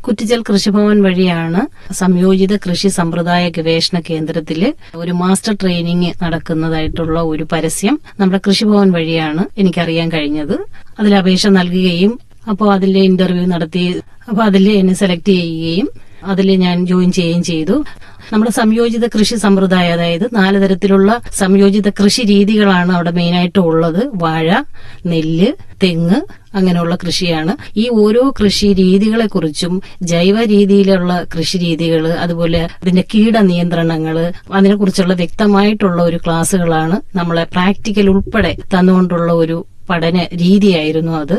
കുറ്റിച്ചൽ കൃഷിഭവൻ വഴിയാണ് സംയോജിത കൃഷി സമ്പ്രദായ ഗവേഷണ കേന്ദ്രത്തില് ഒരു മാസ്റ്റർ ട്രെയിനിങ് നടക്കുന്നതായിട്ടുള്ള ഒരു പരസ്യം നമ്മുടെ കൃഷിഭവൻ വഴിയാണ് എനിക്കറിയാൻ കഴിഞ്ഞത് അതിൽ അപേക്ഷ നൽകുകയും അപ്പോൾ അതിൽ ഇന്റർവ്യൂ നടത്തി അപ്പോൾ അതിൽ എന്നെ സെലക്ട് ചെയ്യുകയും അതിൽ ഞാൻ ജോയിൻ ചെയ്യുകയും ചെയ്തു നമ്മുടെ സംയോജിത കൃഷി സമ്പ്രദായം അതായത് നാല് തരത്തിലുള്ള സംയോജിത കൃഷി രീതികളാണ് അവിടെ മെയിനായിട്ട് ഉള്ളത് വാഴ നെല്ല് തെങ്ങ് അങ്ങനെയുള്ള കൃഷിയാണ് ഈ ഓരോ കൃഷി രീതികളെ കുറിച്ചും ജൈവ രീതിയിലുള്ള കൃഷി രീതികൾ അതുപോലെ അതിന്റെ കീട നിയന്ത്രണങ്ങൾ അതിനെക്കുറിച്ചുള്ള വ്യക്തമായിട്ടുള്ള ഒരു ക്ലാസ്സുകളാണ് നമ്മളെ പ്രാക്ടിക്കൽ ഉൾപ്പെടെ തന്നുകൊണ്ടുള്ള ഒരു പഠന രീതിയായിരുന്നു അത്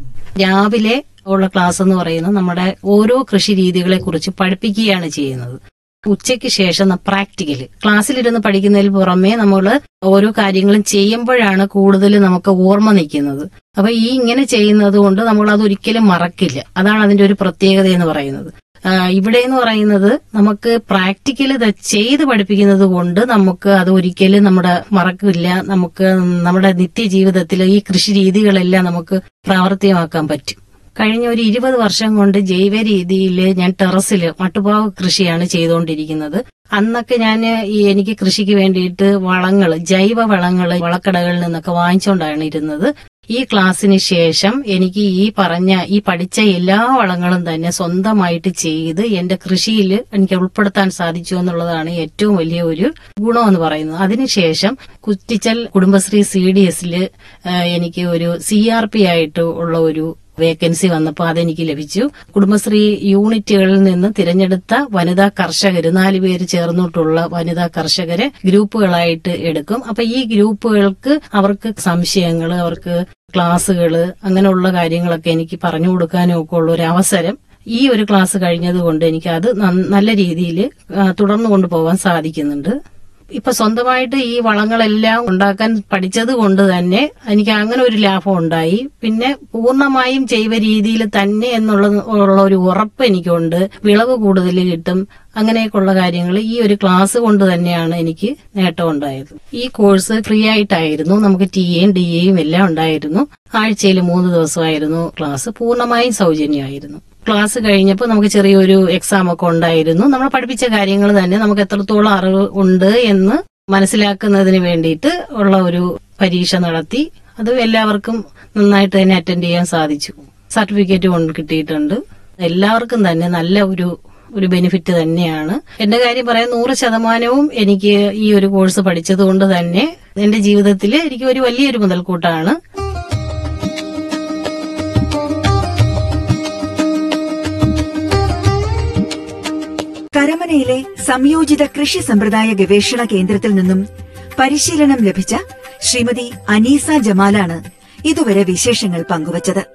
രാവിലെ ഉള്ള ക്ലാസ് എന്ന് പറയുന്നത് നമ്മുടെ ഓരോ കൃഷി രീതികളെ കുറിച്ച് പഠിപ്പിക്കുകയാണ് ചെയ്യുന്നത് ഉച്ചയ്ക്ക് ശേഷം പ്രാക്ടിക്കല് ക്ലാസ്സിലിരുന്ന് പഠിക്കുന്നതിന് പുറമെ നമ്മൾ ഓരോ കാര്യങ്ങളും ചെയ്യുമ്പോഴാണ് കൂടുതൽ നമുക്ക് ഓർമ്മ നിൽക്കുന്നത് അപ്പൊ ഈ ഇങ്ങനെ ചെയ്യുന്നത് കൊണ്ട് നമ്മൾ അത് ഒരിക്കലും മറക്കില്ല അതാണ് അതിന്റെ ഒരു പ്രത്യേകത എന്ന് പറയുന്നത് ആ, ഇവിടെ എന്ന് പറയുന്നത് നമുക്ക് പ്രാക്ടിക്കല് ചെയ്ത് പഠിപ്പിക്കുന്നത് കൊണ്ട് നമുക്ക് അത് ഒരിക്കലും നമ്മുടെ മറക്കില്ല നമുക്ക് നമ്മുടെ നിത്യജീവിതത്തിൽ ഈ കൃഷി രീതികളെല്ലാം നമുക്ക് പ്രാവർത്തികമാക്കാൻ പറ്റും കഴിഞ്ഞ ഒരു ഇരുപത് വർഷം കൊണ്ട് ജൈവ രീതിയിൽ ഞാൻ ടെറസിൽ മട്ടുപാവ് കൃഷിയാണ് ചെയ്തുകൊണ്ടിരിക്കുന്നത് അന്നൊക്കെ ഞാൻ ഈ എനിക്ക് കൃഷിക്ക് വേണ്ടിയിട്ട് വളങ്ങൾ ജൈവ വളങ്ങൾ വളക്കടകളിൽ നിന്നൊക്കെ വാങ്ങിച്ചുകൊണ്ടാണ് ഇരുന്നത് ഈ ക്ലാസ്സിന് ശേഷം എനിക്ക് ഈ പറഞ്ഞ ഈ പഠിച്ച എല്ലാ വളങ്ങളും തന്നെ സ്വന്തമായിട്ട് ചെയ്ത് എന്റെ കൃഷിയിൽ എനിക്ക് ഉൾപ്പെടുത്താൻ സാധിച്ചു എന്നുള്ളതാണ് ഏറ്റവും വലിയ ഒരു ഗുണമെന്ന് പറയുന്നത് അതിനുശേഷം കുറ്റിച്ചൽ കുടുംബശ്രീ സി ഡി എസിൽ എനിക്ക് ഒരു സി ആർ പി ആയിട്ട് ഉള്ള ഒരു വേക്കൻസി വന്നപ്പോൾ അതെനിക്ക് ലഭിച്ചു കുടുംബശ്രീ യൂണിറ്റുകളിൽ നിന്ന് തിരഞ്ഞെടുത്ത വനിതാ കർഷകർ നാല് പേര് ചേർന്നിട്ടുള്ള വനിതാ കർഷകരെ ഗ്രൂപ്പുകളായിട്ട് എടുക്കും അപ്പൊ ഈ ഗ്രൂപ്പുകൾക്ക് അവർക്ക് സംശയങ്ങൾ അവർക്ക് ക്ലാസ്സുകൾ അങ്ങനെയുള്ള കാര്യങ്ങളൊക്കെ എനിക്ക് പറഞ്ഞു കൊടുക്കാനും ഒക്കെ ഉള്ള ഒരു അവസരം ഈ ഒരു ക്ലാസ് കഴിഞ്ഞതുകൊണ്ട് എനിക്ക് അത് നന്ന- നല്ല രീതിയിൽ തുടർന്നു കൊണ്ടുപോകാൻ സാധിക്കുന്നുണ്ട് ഇപ്പൊ സ്വന്തമായിട്ട് ഈ വളങ്ങളെല്ലാം ഉണ്ടാക്കാൻ പഠിച്ചത് കൊണ്ട് തന്നെ എനിക്ക് അങ്ങനെ ഒരു ലാഭം ഉണ്ടായി പിന്നെ പൂർണ്ണമായും ജൈവ രീതിയിൽ തന്നെ എന്നുള്ള ഉള്ള ഒരു ഉറപ്പ് എനിക്കുണ്ട് വിളവ് കൂടുതൽ കിട്ടും അങ്ങനെയൊക്കെയുള്ള കാര്യങ്ങൾ ഈ ഒരു ക്ലാസ് കൊണ്ട് തന്നെയാണ് എനിക്ക് നേട്ടം ഉണ്ടായത് ഈ കോഴ്സ് ഫ്രീ ആയിട്ടായിരുന്നു നമുക്ക് ടി എയും ഡി എയും എല്ലാം ഉണ്ടായിരുന്നു ആഴ്ചയിൽ മൂന്ന് ദിവസമായിരുന്നു ക്ലാസ് പൂർണ്ണമായും സൗജന്യമായിരുന്നു ക്ലാസ് കഴിഞ്ഞപ്പോൾ നമുക്ക് ചെറിയൊരു എക്സാം ഒക്കെ ഉണ്ടായിരുന്നു നമ്മൾ പഠിപ്പിച്ച കാര്യങ്ങൾ തന്നെ നമുക്ക് എത്രത്തോളം അറിവ് ഉണ്ട് എന്ന് മനസ്സിലാക്കുന്നതിന് വേണ്ടിയിട്ട് ഉള്ള ഒരു പരീക്ഷ നടത്തി അത് എല്ലാവർക്കും നന്നായിട്ട് തന്നെ അറ്റൻഡ് ചെയ്യാൻ സാധിച്ചു സർട്ടിഫിക്കറ്റ് കൊണ്ട് കിട്ടിയിട്ടുണ്ട് എല്ലാവർക്കും തന്നെ നല്ല ഒരു ഒരു ബെനിഫിറ്റ് തന്നെയാണ് എന്റെ കാര്യം പറയാൻ നൂറ് ശതമാനവും എനിക്ക് ഈ ഒരു കോഴ്സ് പഠിച്ചത് കൊണ്ട് തന്നെ എന്റെ ജീവിതത്തിൽ എനിക്ക് ഒരു വലിയൊരു മുതൽക്കൂട്ടാണ് കരമനയിലെ സംയോജിത കൃഷി സമ്പ്രദായ ഗവേഷണ കേന്ദ്രത്തിൽ നിന്നും പരിശീലനം ലഭിച്ച ശ്രീമതി അനീസ ജമാലാണ് ഇതുവരെ വിശേഷങ്ങൾ പങ്കുവച്ചത്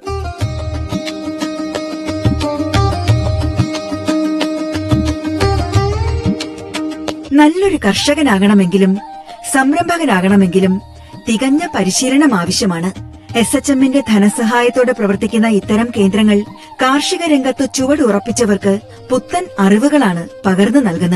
നല്ലൊരു കർഷകനാകണമെങ്കിലും സംരംഭകനാകണമെങ്കിലും തികഞ്ഞ പരിശീലനം ആവശ്യമാണ് എസ് എച്ച് എമ്മിന്റെ ധനസഹായത്തോടെ പ്രവർത്തിക്കുന്ന ഇത്തരം കേന്ദ്രങ്ങൾ കാർഷിക രംഗത്ത് ചുവടുറപ്പിച്ചവർക്ക് പുത്തൻ അറിവുകളാണ് പകർന്നു നൽകുന്നത്